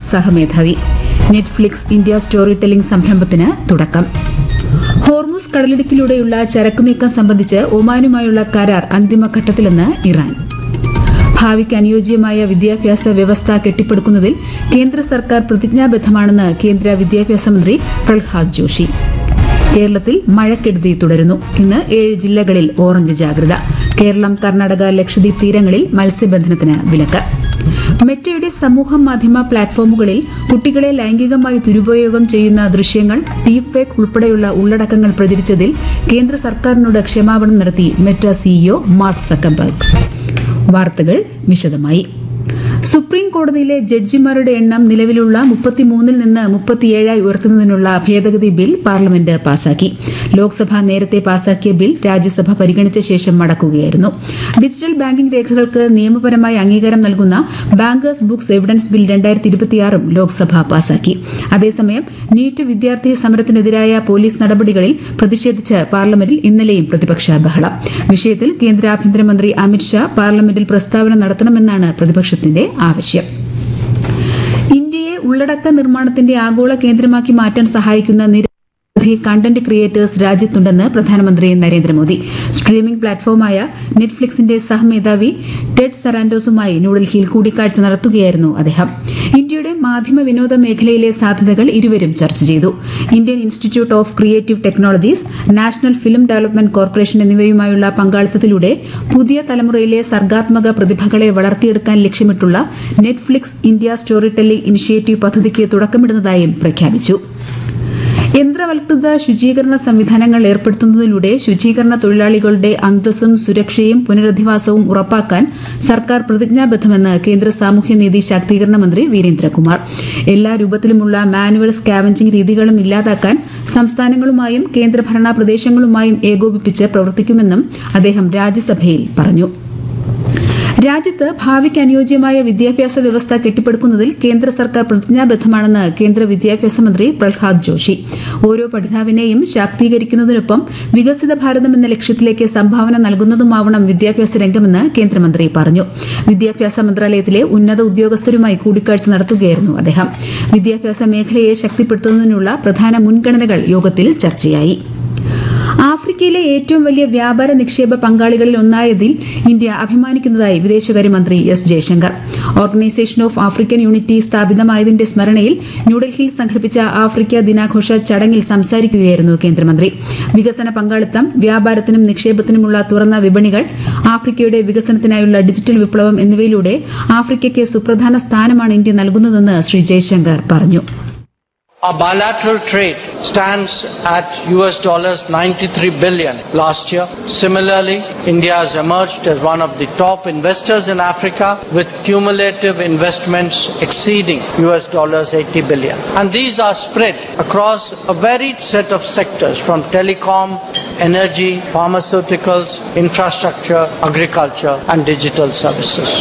സഹമേധാവി Netflix India story telling സംരംഭത്തിന് തുടക്കം Hormuz കടലിടുക്കിലൂടെയുള്ള ചരക്കു നീക്കം സംബന്ധിച്ച് ഒമാനുമായുള്ള കരാർ അന്തിമഘട്ടത്തിലെന്ന് ഇറാൻ ഭാവിക്ക് അനുയോജ്യമായ വിദ്യാഭ്യാസ വ്യവസ്ഥ കെട്ടിപ്പടുക്കുന്നതിൽ കേന്ദ്ര സർക്കാർ പ്രതിജ്ഞാബദ്ധമാണെന്ന് കേന്ദ്ര വിദ്യാഭ്യാസ മന്ത്രി പ്രഹ്ലാദ് ജോഷി കേരളത്തിൽ മഴക്കെടുതി തുടരുന്നു ഇന്ന് ഏഴ് ജില്ലകളിൽ ഓറഞ്ച് ജാഗ്രത കേരളം കർണാടക ലക്ഷദ്വീപ് തീരങ്ങളിൽ മത്സ്യബന്ധനത്തിന് വിലക്ക് മെറ്റയുടെ സമൂഹ മാധ്യമ പ്ലാറ്റ്ഫോമുകളിൽ കുട്ടികളെ ലൈംഗികമായി ദുരുപയോഗം ചെയ്യുന്ന ദൃശ്യങ്ങൾ ഡീപ് ഫേക്ക് ഉൾപ്പെടെയുള്ള ഉള്ളടക്കങ്ങൾ പ്രചരിച്ചതിൽ കേന്ദ്ര സർക്കാരിനോട് ക്ഷമാപണം നടത്തി മെറ്റ സിഇഒ മാർക്ക് സക്കംബർഗ് വാർത്തകൾ വിശദമായി സുപ്രീം കോടതിയിലെ ജഡ്ജിമാരുടെ എണ്ണം നിലവിലുള്ള മുപ്പത്തിമൂന്നിൽ നിന്ന് മുപ്പത്തിയേഴായി ഉയർത്തുന്നതിനുള്ള ഭേദഗതി ബിൽ പാർലമെന്റ് പാസാക്കി ലോക്സഭ നേരത്തെ പാസാക്കിയ ബിൽ രാജ്യസഭ പരിഗണിച്ച ശേഷം മടക്കുകയായിരുന്നു ഡിജിറ്റൽ ബാങ്കിംഗ് രേഖകൾക്ക് നിയമപരമായ അംഗീകാരം നൽകുന്ന ബാങ്കേഴ്സ് ബുക്സ് എവിഡൻസ് ബിൽ രണ്ടായിരത്തി ഇരുപത്തിയാറും ലോക്സഭ പാസാക്കി അതേസമയം നീറ്റ് വിദ്യാർത്ഥി സമരത്തിനെതിരായ പോലീസ് നടപടികളിൽ പ്രതിഷേധിച്ച് പാർലമെന്റിൽ ഇന്നലെയും പ്രതിപക്ഷ ബഹളം വിഷയത്തിൽ കേന്ദ്ര ആഭ്യന്തരമന്ത്രി അമിത്ഷാ പാർലമെന്റിൽ പ്രസ്താവന നടത്തണമെന്നാണ് പ്രതിപക്ഷത്തിന്റെ ആവശ്യം ഇന്ത്യയെ ഉള്ളടക്ക നിർമ്മാണത്തിന്റെ ആഗോള കേന്ദ്രമാക്കി മാറ്റാൻ സഹായിക്കുന്ന നിരവധി കണ്ടന്റ് ക്രിയേറ്റേഴ്സ് രാജ്യത്തുണ്ടെന്ന് പ്രധാനമന്ത്രി നരേന്ദ്രമോദി സ്ട്രീമിംഗ് പ്ലാറ്റ്ഫോമായ നെറ്റ്ഫ്ലിക്സിന്റെ സഹമേധാവി ടെഡ് സറാൻഡോസുമായി ന്യൂഡൽഹിയിൽ കൂടിക്കാഴ്ച നടത്തുകയായിരുന്നു അദ്ദേഹം ഇന്ത്യയുടെ മാധ്യമ വിനോദ മേഖലയിലെ സാധ്യതകൾ ഇരുവരും ചർച്ച ചെയ്തു Indian institute of creative technologies national film development corporation എന്നിവയുമായുള്ള പങ്കാളിത്തത്തിലൂടെ പുതിയ തലമുറയിലെ സർഗാത്മക പ്രതിഭകളെ വളർത്തിയെടുക്കാൻ ലക്ഷ്യമിട്ടുള്ള Netflix India story telling initiative പദ്ധതിക്ക് തുടക്കമിടുന്നതായും പ്രഖ്യാപിച്ചു യന്ത്രവൽകൃത ശുചീകരണ സംവിധാനങ്ങൾ ഏർപ്പെടുത്തുന്നതിലൂടെ ശുചീകരണ തൊഴിലാളികളുടെ അന്തസ്സും സുരക്ഷയും പുനരധിവാസവും ഉറപ്പാക്കാൻ സർക്കാർ പ്രതിജ്ഞാബദ്ധമെന്ന് കേന്ദ്ര സാമൂഹ്യനീതി ശാക്തീകരണ മന്ത്രി വീരേന്ദ്രകുമാർ എല്ലാ രൂപത്തിലുമുള്ള മാനുവൽ സ്കാവഞ്ചിംഗ് രീതികളും ഇല്ലാതാക്കാൻ സംസ്ഥാനങ്ങളുമായും കേന്ദ്രഭരണ പ്രദേശങ്ങളുമായും ഏകോപിപ്പിച്ച് പ്രവർത്തിക്കുമെന്നും അദ്ദേഹം രാജ്യസഭയിൽ പറഞ്ഞു രാജ്യത്ത് ഭാവിക്ക് അനുയോജ്യമായ വിദ്യാഭ്യാസ വ്യവസ്ഥ കെട്ടിപ്പടുക്കുന്നതിൽ കേന്ദ്ര സർക്കാർ പ്രതിജ്ഞാബദ്ധമാണെന്ന് കേന്ദ്ര വിദ്യാഭ്യാസ മന്ത്രി പ്രഹ്ലാദ് ജോഷി ഓരോ പഠിതാവിനെയും ശാക്തീകരിക്കുന്നതിനൊപ്പം വികസിത ഭാരതം എന്ന ലക്ഷ്യത്തിലേക്ക് സംഭാവന നൽകുന്നതുമാവണം വിദ്യാഭ്യാസ രംഗമെന്ന് കേന്ദ്രമന്ത്രി പറഞ്ഞു വിദ്യാഭ്യാസ മന്ത്രാലയത്തിലെ ഉന്നത ഉദ്യോഗസ്ഥരുമായി കൂടിക്കാഴ്ച നടത്തുകയായിരുന്നു അദ്ദേഹം വിദ്യാഭ്യാസ മേഖലയെ ശക്തിപ്പെടുത്തുന്നതിനുള്ള പ്രധാന മുൻഗണനകൾ യോഗത്തിൽ ചർച്ചയായി ആഫ്രിക്കയിലെ ഏറ്റവും വലിയ വ്യാപാര നിക്ഷേപ പങ്കാളികളിൽ ഒന്നായതിൽ ഇന്ത്യ അഭിമാനിക്കുന്നതായി വിദേശകാര്യമന്ത്രി S Jaishankar organisation of African unity സ്ഥാപിതമായതിന്റെ സ്മരണയിൽ ന്യൂഡൽഹിയിൽ സംഘടിപ്പിച്ച ആഫ്രിക്ക ദിനാഘോഷ ചടങ്ങിൽ സംസാരിക്കുകയായിരുന്നു കേന്ദ്രമന്ത്രി വികസന പങ്കാളിത്തം വ്യാപാരത്തിനും നിക്ഷേപത്തിനുമുള്ള തുറന്ന വിപണികൾ ആഫ്രിക്കയുടെ വികസനത്തിനായുള്ള ഡിജിറ്റൽ വിപ്ലവം എന്നിവയിലൂടെ ആഫ്രിക്കയ്ക്ക് സുപ്രധാന സ്ഥാനമാണ് ഇന്ത്യ നൽകുന്നതെന്ന് ശ്രീ ജയശങ്കർ പറഞ്ഞു Our bilateral trade stands at US dollars 93 billion last year. Similarly, India has emerged as one of the top investors in Africa with cumulative investments exceeding US dollars 80 billion. And these are spread across a varied set of sectors from telecom, energy, pharmaceuticals, infrastructure, agriculture and digital services.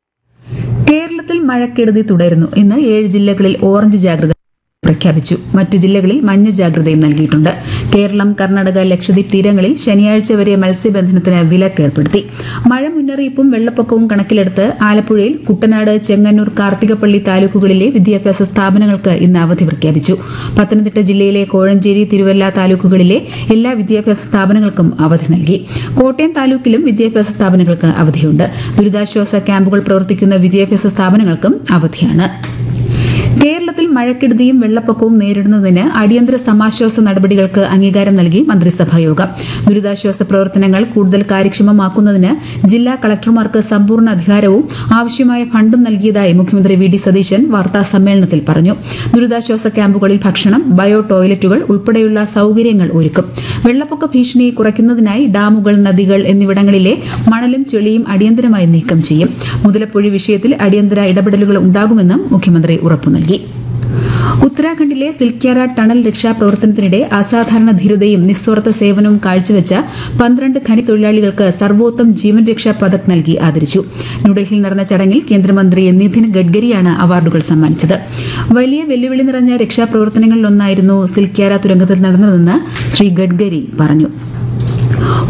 കേരളത്തിൽ മഴക്കെടുതി തുടരുന്നു ഇന്ന് ഏഴ് ജില്ലകളിൽ orange ജാഗ്രത പ്രഖ്യാപിച്ചു മറ്റു ജില്ലകളിൽ മഞ്ഞ ജാഗ്രതയും നൽകിയിട്ടുണ്ട് കേരളം കർണാടക ലക്ഷദ്വീപ് തീരങ്ങളിൽ ശനിയാഴ്ച വരെ മത്സ്യബന്ധനത്തിന് വിലക്ക് ഏർപ്പെടുത്തി മഴ മുന്നറിയിപ്പും വെള്ളപ്പൊക്കവും കണക്കിലെടുത്ത് ആലപ്പുഴയിൽ കുട്ടനാട് ചെങ്ങന്നൂർ കാർത്തികപ്പള്ളി താലൂക്കുകളിലെ വിദ്യാഭ്യാസ സ്ഥാപനങ്ങൾക്ക് ഇന്ന് അവധി പ്രഖ്യാപിച്ചു പത്തനംതിട്ട ജില്ലയിലെ കോഴഞ്ചേരി തിരുവല്ല താലൂക്കുകളിലെ എല്ലാ വിദ്യാഭ്യാസ സ്ഥാപനങ്ങൾക്കും അവധി നൽകി കോട്ടയം താലൂക്കിലും വിദ്യാഭ്യാസ സ്ഥാപനങ്ങൾക്ക് അവധിയുണ്ട് ദുരിതാശ്വാസ ക്യാമ്പുകൾ പ്രവർത്തിക്കുന്ന വിദ്യാഭ്യാസ സ്ഥാപനങ്ങൾക്കും അവധിയാണ് കേരളത്തിൽ മഴക്കെടുതിയും വെള്ളപ്പൊക്കവും നേരിടുന്നതിന് അടിയന്തര സമാശ്വാസ നടപടികൾക്ക് അംഗീകാരം നൽകി മന്ത്രിസഭാ യോഗം ദുരിതാശ്വാസ പ്രവർത്തനങ്ങൾ കൂടുതൽ കാര്യക്ഷമമാക്കുന്നതിന് ജില്ലാ കളക്ടർമാർക്ക് സമ്പൂർണ്ണ അധികാരവും ആവശ്യമായ ഫണ്ടും നൽകിയതായി മുഖ്യമന്ത്രി വി ഡി സതീശൻ വാർത്താ സമ്മേളനത്തിൽ പറഞ്ഞു ദുരിതാശ്വാസ ക്യാമ്പുകളിൽ ഭക്ഷണം ബയോ ടോയ്ലറ്റുകൾ ഉൾപ്പെടെയുള്ള സൌകര്യങ്ങൾ ഒരുക്കും വെള്ളപ്പൊക്ക ഭീഷണി കുറയ്ക്കുന്നതിനായി ഡാമുകൾ നദികൾ എന്നിവിടങ്ങളിലെ മണലും ചെളിയും അടിയന്തരമായി നീക്കം ചെയ്യും മുതലപ്പുഴി വിഷയത്തിൽ അടിയന്തര ഇടപെടലുകൾ ഉണ്ടാകുമെന്നും മുഖ്യമന്ത്രി ഉറപ്പു നൽകി ഉത്തരാഖണ്ഡിലെ സിൽക്യാര ടണൽ രക്ഷാപ്രവർത്തനത്തിനിടെ അസാധാരണ ധീരതയും നിസ്വാർത്ഥ സേവനവും കാഴ്ചവെച്ച പന്ത്രണ്ട് ഖനി തൊഴിലാളികൾക്ക് സർവോത്തം ജീവൻ രക്ഷാ പദക് നൽകി ആദരിച്ചു ന്യൂഡൽഹിയിൽ നടന്ന ചടങ്ങിൽ കേന്ദ്രമന്ത്രി നിതിൻ ഗഡ്കരിയാണ് അവാർഡുകൾ സമ്മാനിച്ചത് വലിയ വെല്ലുവിളി നിറഞ്ഞ രക്ഷാപ്രവർത്തനങ്ങളിലൊന്നായിരുന്നു സിൽക്യാര തുരങ്കത്തിൽ നടന്നതെന്ന് ശ്രീ ഗഡ്കരി പറഞ്ഞു ഹോർമുസ്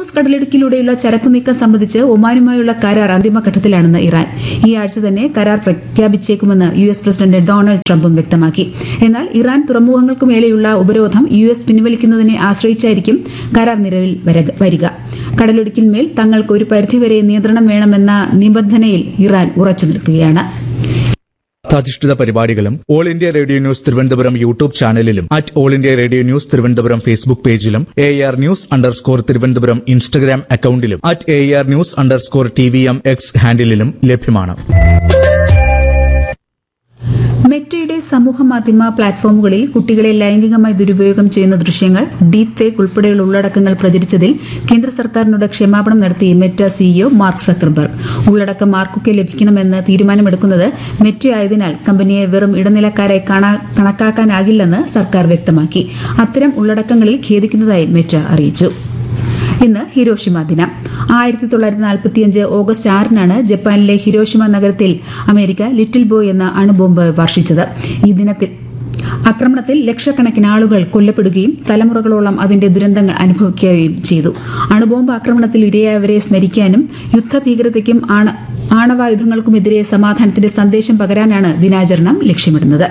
ഹോർമുസ് കടലിടുക്കിലൂടെയുള്ള ചരക്കു നീക്കം സംബന്ധിച്ച് ഒമാനുമായുള്ള കരാർ അന്തിമഘട്ടത്തിലാണെന്ന് ഇറാൻ ഈ ആഴ്ച തന്നെ കരാർ പ്രഖ്യാപിച്ചേക്കുമെന്ന് യു എസ് പ്രസിഡന്റ് ഡൊണാൾഡ് ട്രംപും വ്യക്തമാക്കി എന്നാൽ ഇറാൻ തുറമുഖങ്ങൾക്ക് മേലെയുള്ള ഉപരോധം യു എസ് പിൻവലിക്കുന്നതിനെ ആശ്രയിച്ചായിരിക്കും കരാർ നിലവിൽ വരക- വരിക കടലിടുക്കിന്മേൽ തങ്ങൾക്ക് ഒരു പരിധിവരെ നിയന്ത്രണം വേണമെന്ന നിബന്ധനയിൽ ഇറാൻ ഉറച്ചു നിൽക്കുകയാണ് അധിഷ്ഠിത പരിപാടികളും All India Radio News Thiruvananthapuram YouTube ചാനലിലും at All India Radio News Thiruvananthapuram Facebook പേജിലും A R news underscore Thiruvananthapuram Instagram അക്കൌണ്ടിലും at A R news underscore T V M X ഹാൻഡിലും ലഭ്യമാണ് മെറ്റയുടെ സമൂഹ മാധ്യമ പ്ലാറ്റ്ഫോമുകളിൽ കുട്ടികളെ ലൈംഗികമായി ദുരുപയോഗം ചെയ്യുന്ന ദൃശ്യങ്ങൾ ഡീപ് ഫേക്ക് ഉൾപ്പെടെയുള്ള ഉള്ളടക്കങ്ങൾ പ്രചരിച്ചതിൽ കേന്ദ്ര സർക്കാരിനോട് ക്ഷമാപണം നടത്തി മെറ്റ സിഇഒ മാർക്ക് സക്കർബർഗ് ഉള്ളടക്കം ആർക്കൊക്കെ ലഭിക്കണമെന്ന് തീരുമാനമെടുക്കുന്നത് മെറ്റ ആയതിനാൽ കമ്പനിയെ വെറും ഇടനിലക്കാരായി കാണാ- കണക്കാക്കാനാകില്ലെന്ന് സർക്കാർ വ്യക്തമാക്കി അത്തരം ഉള്ളടക്കങ്ങളിൽ ഖേദിക്കുന്നതായി മെറ്റ അറിയിച്ചു ഇന്ന് ഹിരോഷിമ ദിനം ആയിരത്തി തൊള്ളായിരത്തി നാൽപ്പത്തിയഞ്ച് ഓഗസ്റ്റ് ആറിനാണ് ജപ്പാനിലെ ഹിരോഷിമ നഗരത്തിൽ അമേരിക്ക ലിറ്റിൽ ബോയ് എന്ന അണുബോംബ് വർഷിച്ചത് ഈ ദിനത്തിൽ ആക്രമണത്തിൽ ലക്ഷക്കണക്കിന് ആളുകൾ കൊല്ലപ്പെടുകയും തലമുറകളോളം അതിന്റെ ദുരന്തങ്ങൾ അനുഭവിക്കുകയും ചെയ്തു അണുബോംബ് ആക്രമണത്തിൽ ഇരയായവരെ സ്മരിക്കാനും യുദ്ധഭീകരതയ്ക്കും ആണ ആണവായുധങ്ങൾക്കുമെതിരെ സമാധാനത്തിന്റെ സന്ദേശം പകരാനാണ് ദിനാചരണം ലക്ഷ്യമിടുന്നത്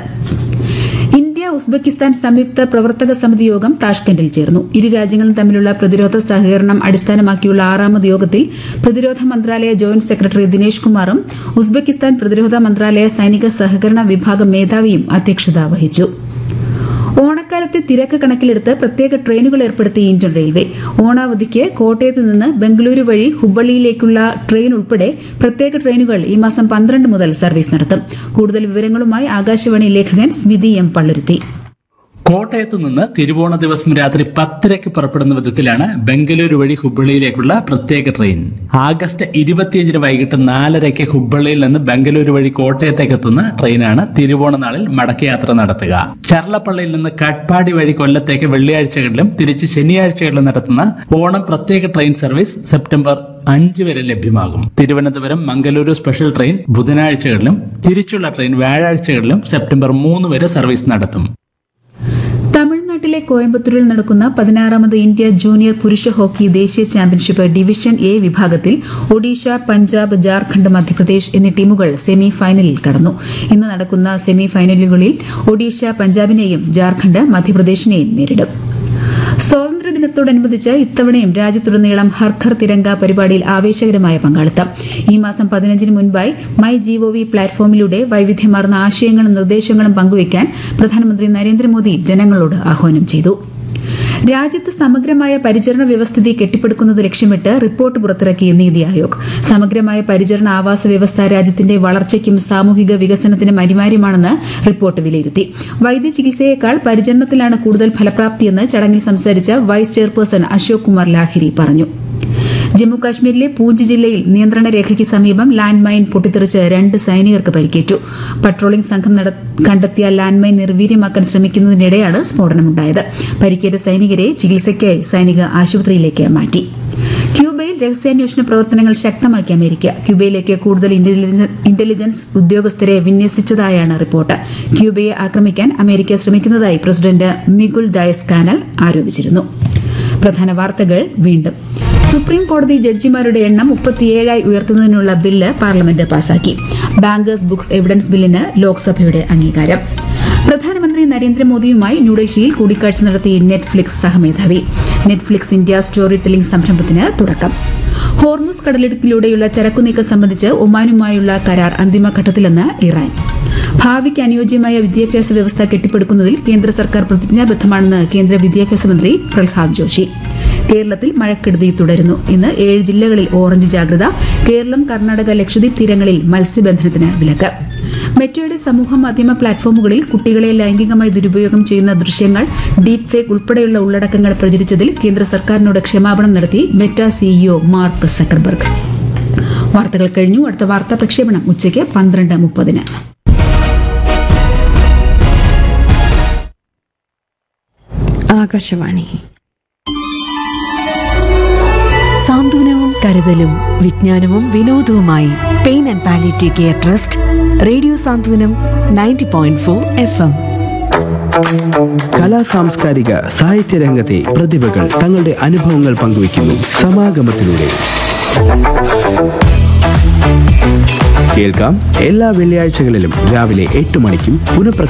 ഇന്ത്യ ഉസ്ബെക്കിസ്ഥാൻ സംയുക്ത പ്രവർത്തക സമിതി യോഗം താഷ്കന്റിൽ ചേർന്നു ഇരു രാജ്യങ്ങളും തമ്മിലുള്ള പ്രതിരോധ സഹകരണം അടിസ്ഥാനമാക്കിയുള്ള ആറാമത് യോഗത്തിൽ പ്രതിരോധ മന്ത്രാലയ ജോയിന്റ് സെക്രട്ടറി ദിനേഷ് കുമാറും ഉസ്ബെക്കിസ്ഥാൻ പ്രതിരോധ മന്ത്രാലയ സൈനിക സഹകരണ വിഭാഗം മേധാവിയും അധ്യക്ഷത വഹിച്ചു ഓണക്കാലത്തെ തിരക്ക് കണക്കിലെടുത്ത് പ്രത്യേക ട്രെയിനുകൾ ഏർപ്പെടുത്തി ഇന്ത്യൻ റെയിൽവേ ഓണാവധിക്ക് കോട്ടയത്ത് നിന്ന് ബംഗളൂരു വഴി ഹുബ്ബള്ളിയിലേക്കുള്ള ട്രെയിൻ ഉൾപ്പെടെ പ്രത്യേക ട്രെയിനുകൾ ഈ മാസം പന്ത്രണ്ട് മുതൽ സർവീസ് നടത്തും കൂടുതൽ വിവരങ്ങളുമായി ആകാശവാണി ലേഖകൻ സ്മിതി എം പള്ളുരുത്തി കോട്ടയത്ത് നിന്ന് തിരുവോണ ദിവസം രാത്രി പത്തരയ്ക്ക് പുറപ്പെടുന്ന വിധത്തിലാണ് ബംഗളൂരു വഴി ഹുബ്ബള്ളിയിലേക്കുള്ള പ്രത്യേക ട്രെയിൻ ആഗസ്റ്റ് ഇരുപത്തിയഞ്ചിന് വൈകിട്ട് നാലരയ്ക്ക് ഹുബ്ബള്ളിയിൽ നിന്ന് ബംഗളൂരു വഴി കോട്ടയത്തേക്ക് എത്തുന്ന ട്രെയിനാണ് തിരുവോണ നാളിൽ മടക്കയാത്ര നടത്തുക ചർലപ്പള്ളിയിൽ നിന്ന് കട്പാടി വഴി കൊല്ലത്തേക്ക് വെള്ളിയാഴ്ചകളിലും തിരിച്ച് ശനിയാഴ്ചകളിലും നടത്തുന്ന ഓണം പ്രത്യേക ട്രെയിൻ സർവീസ് സെപ്റ്റംബർ അഞ്ച് വരെ ലഭ്യമാകും തിരുവനന്തപുരം മംഗലൂരു സ്പെഷ്യൽ ട്രെയിൻ ബുധനാഴ്ചകളിലും തിരിച്ചുള്ള ട്രെയിൻ വ്യാഴാഴ്ചകളിലും സെപ്റ്റംബർ മൂന്ന് വരെ സർവീസ് നടത്തും തമിഴ്നാട്ടിലെ കോയമ്പത്തൂരിൽ നടക്കുന്ന പതിനാറാമത് ഇന്ത്യ ജൂനിയർ പുരുഷ ഹോക്കി ദേശീയ ചാമ്പ്യൻഷിപ്പ് ഡിവിഷൻ എ വിഭാഗത്തിൽ ഒഡീഷ പഞ്ചാബ് ജാർഖണ്ഡ് മധ്യപ്രദേശ് എന്നീ ടീമുകൾ സെമി ഫൈനലിൽ കടന്നു ഇന്ന് നടക്കുന്ന സെമി ഫൈനലുകളിൽ ഒഡീഷ പഞ്ചാബിനെയും ജാർഖണ്ഡ് മധ്യപ്രദേശിനെയും നേരിടും സ്വാതന്ത്ര്യദിനത്തോടനുബന്ധിച്ച് ഇത്തവണയും രാജ്യത്തുടനീളം ഹർഘർ തിരങ്ക പരിപാടിയിൽ ആവേശകരമായ പങ്കാളിത്തം ഈ മാസം പതിനഞ്ചിന് മുൻപായി മൈ ജിഒവി പ്ലാറ്റ്ഫോമിലൂടെ വൈവിധ്യമാർന്ന ആശയങ്ങളും നിർദ്ദേശങ്ങളും പങ്കുവയ്ക്കാൻ പ്രധാനമന്ത്രി നരേന്ദ്രമോദി ജനങ്ങളോട് ആഹ്വാനം ചെയ്തു രാജ്യത്ത് സമഗ്രമായ പരിചരണ വ്യവസ്ഥിതി കെട്ടിപ്പടുക്കുന്നത് ലക്ഷ്യമിട്ട് റിപ്പോർട്ട് പുറത്തിറക്കി നീതി ആയോഗ് സമഗ്രമായ പരിചരണ ആവാസ വ്യവസ്ഥ രാജ്യത്തിന്റെ വളർച്ചയ്ക്കും സാമൂഹിക വികസനത്തിനും അനിവാര്യമാണെന്ന് റിപ്പോർട്ട് വിലയിരുത്തി വൈദ്യ ചികിത്സയേക്കാൾ പരിചരണത്തിലാണ് കൂടുതൽ ഫലപ്രാപ്തിയെന്ന് ചടങ്ങിൽ സംസാരിച്ച വൈസ് ചെയർപേഴ്സൺ അശോക് കുമാർ ലാഹിരി പറഞ്ഞു ജമ്മു കാശ്മീരിലെ പൂഞ്ച് ജില്ലയിൽ നിയന്ത്രണ രേഖയ്ക്ക് സമീപം ലാൻഡ് മൈൻ പൊട്ടിത്തെറിച്ച് രണ്ട് സൈനികർക്ക് പരിക്കേറ്റു പട്രോളിംഗ് സംഘം നട- കണ്ടെത്തിയ ലാൻഡ് മൈൻ നിർവീര്യമാക്കാൻ ശ്രമിക്കുന്നതിനിടെയാണ് സ്ഫോടനമുണ്ടായത് പരിക്കേറ്റ സൈനികരെ ചികിത്സയ്ക്കായി സൈനിക ആശുപത്രിയിലേക്ക് മാറ്റി ക്യൂബയിൽ രഹസ്യാന്വേഷണ പ്രവർത്തനങ്ങൾ ശക്തമാക്കി അമേരിക്ക ക്യൂബയിലേക്ക് കൂടുതൽ ഇന്റലിജൻസ് ഇന്റലിജൻസ് ഉദ്യോഗസ്ഥരെ വിന്യസിച്ചതായാണ് റിപ്പോർട്ട് ക്യൂബയെ ആക്രമിക്കാൻ അമേരിക്ക ശ്രമിക്കുന്നതായി പ്രസിഡന്റ് മിഗുൽ ഡയസ് കാനൽ ആരോപിച്ചിരുന്നു പ്രധാന വാർത്തകൾ വീണ്ടും സുപ്രീം കോടതി ജഡ്ജിമാരുടെ എണ്ണം മുപ്പത്തിയേഴായി ഉയർത്തുന്നതിനുള്ള ബില്ല് പാർലമെന്റ് പാസാക്കി ബാങ്കേഴ്സ് ബുക്സ് എവിഡൻസ് ബില്ലിന് ലോക്സഭയുടെ അംഗീകാരം പ്രധാനമന്ത്രി നരേന്ദ്രമോദിയുമായി ന്യൂഡൽഹിയിൽ കൂടിക്കാഴ്ച നടത്തി നെറ്റ്ഫ്ലിക്സ് സഹമേധാവി നെറ്റ്ഫ്ലിക്സ് ഇന്ത്യ സ്റ്റോറി ടെല്ലിംഗ് സംരംഭത്തിന് തുടക്കം ഹോർമുസ് കടലിടുക്കിലൂടെയുള്ള ചരക്കു നീക്കം സംബന്ധിച്ച് ഒമാനുമായുള്ള കരാർ അന്തിമഘട്ടത്തിലെന്ന് ഇറാൻ ഭാവിക്ക് അനുയോജ്യമായ വിദ്യാഭ്യാസ വ്യവസ്ഥ കെട്ടിപ്പടുക്കുന്നതിൽ കേന്ദ്ര സർക്കാർ പ്രതിജ്ഞാബദ്ധമാണെന്ന് കേന്ദ്ര വിദ്യാഭ്യാസ മന്ത്രി പ്രഹ്ലാദ് ജോഷി കേരളത്തിൽ മഴക്കെടുതി തുടരുന്നു ഇന്ന് ഏഴ് ജില്ലകളിൽ ഓറഞ്ച് ജാഗ്രത കേരളം കർണാടക ലക്ഷദ്വീപ് തീരങ്ങളിൽ മത്സ്യബന്ധനത്തിന് വിലക്ക് മെറ്റോയുടെ സമൂഹ മാധ്യമ പ്ലാറ്റ്ഫോമുകളിൽ കുട്ടികളെ ലൈംഗികമായി ദുരുപയോഗം ചെയ്യുന്ന ദൃശ്യങ്ങൾ ഡീപ് ഫേക്ക് ഉൾപ്പെടെയുള്ള ഉള്ളടക്കങ്ങൾ പ്രചരിച്ചതിൽ കേന്ദ്ര സർക്കാരിനോട് ക്ഷമാപണം നടത്തി മെറ്റ സിഇഒ മാർക്ക് സക്കർബർഗ് വാർത്തകൾ കഴിഞ്ഞു അടുത്ത വാർത്താ പ്രക്ഷേപണം ഉച്ചയ്ക്ക് പന്ത്രണ്ട് മുപ്പതിന് ആകാശവാണി സാന്ത്വനവും കരുതലും വിജ്ഞാനവും വിനോദവുമായി pain and palliative care trust radio Santhwanam ninety point four F M കലാ സാംസ്കാരിക സാഹിത്യ രംഗത്തെ പ്രതിഭകൾ തങ്ങളുടെ അനുഭവങ്ങൾ പങ്കുവയ്ക്കുന്നു സമാഗമത്തിലൂടെ കേൾക്കാം എല്ലാ വെള്ളിയാഴ്ചകളിലും രാവിലെ എട്ട് മണിക്കും പുനഃപ്ര